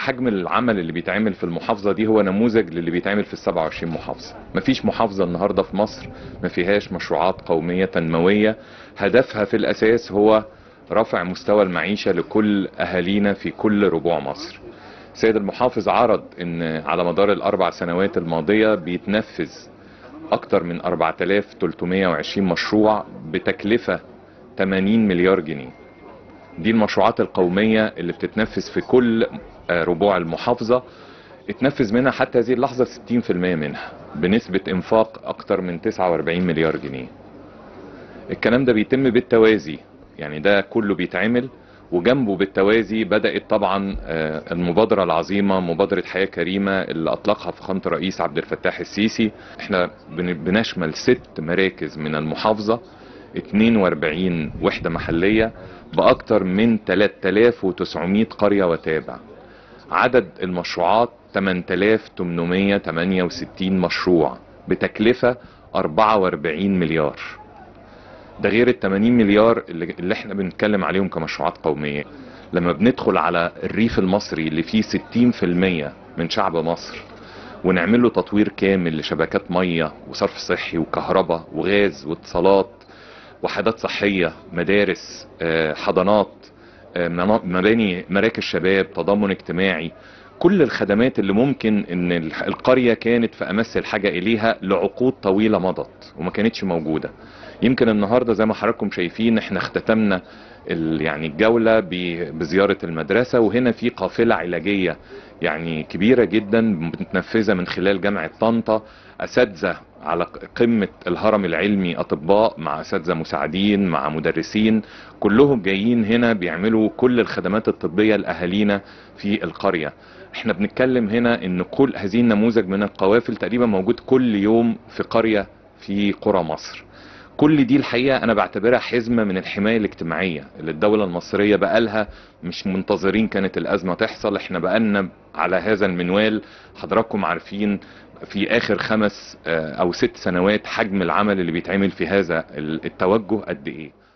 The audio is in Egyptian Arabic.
حجم العمل اللي بيتعمل في المحافظة دي هو نموذج للي بيتعمل في ال 27 محافظة مفيش محافظة النهاردة في مصر ما فيهاش مشروعات قومية تنموية هدفها في الأساس هو رفع مستوى المعيشة لكل أهالينا في كل ربوع مصر سيد المحافظ عرض ان على مدار الاربع سنوات الماضية بيتنفذ اكتر من 4320 مشروع بتكلفة 80 مليار جنيه دي المشروعات القومية اللي بتتنفذ في كل آه، ربوع المحافظة اتنفذ منها حتى هذه اللحظة 60% منها بنسبة انفاق اكتر من 49 مليار جنيه الكلام ده بيتم بالتوازي يعني ده كله بيتعمل وجنبه بالتوازي بدأت طبعا آه، المبادرة العظيمة مبادرة حياة كريمة اللي أطلقها فخامة الرئيس عبد الفتاح السيسي احنا بن- بنشمل ست مراكز من المحافظة 42 وحدة محلية بأكتر من 3900 قرية وتابع عدد المشروعات 8868 مشروع بتكلفة 44 مليار ده غير ال 80 مليار اللي, اللي احنا بنتكلم عليهم كمشروعات قومية لما بندخل على الريف المصري اللي فيه 60% من شعب مصر ونعمل له تطوير كامل لشبكات مية وصرف صحي وكهرباء وغاز واتصالات وحدات صحية مدارس آه، حضانات آه، منا- مباني مراكز شباب تضامن اجتماعي كل الخدمات اللي ممكن ان الح- القرية كانت في امس الحاجة اليها لعقود طويلة مضت وما كانتش موجودة يمكن النهاردة زي ما حضراتكم شايفين احنا اختتمنا ال- يعني الجولة ب- بزيارة المدرسة وهنا في قافلة علاجية يعني كبيرة جدا متنفذة من خلال جامعة طنطا أساتذة على قمة الهرم العلمي أطباء مع أساتذة مساعدين مع مدرسين كلهم جايين هنا بيعملوا كل الخدمات الطبية لأهالينا في القرية احنا بنتكلم هنا ان كل هذه النموذج من القوافل تقريبا موجود كل يوم في قرية في قرى مصر كل دي الحقيقة أنا بعتبرها حزمة من الحماية الاجتماعية اللي الدولة المصرية بقالها مش منتظرين كانت الأزمة تحصل احنا بقالنا على هذا المنوال حضراتكم عارفين في آخر خمس آه، أو ست سنوات حجم العمل اللي بيتعمل في هذا التوجه قد إيه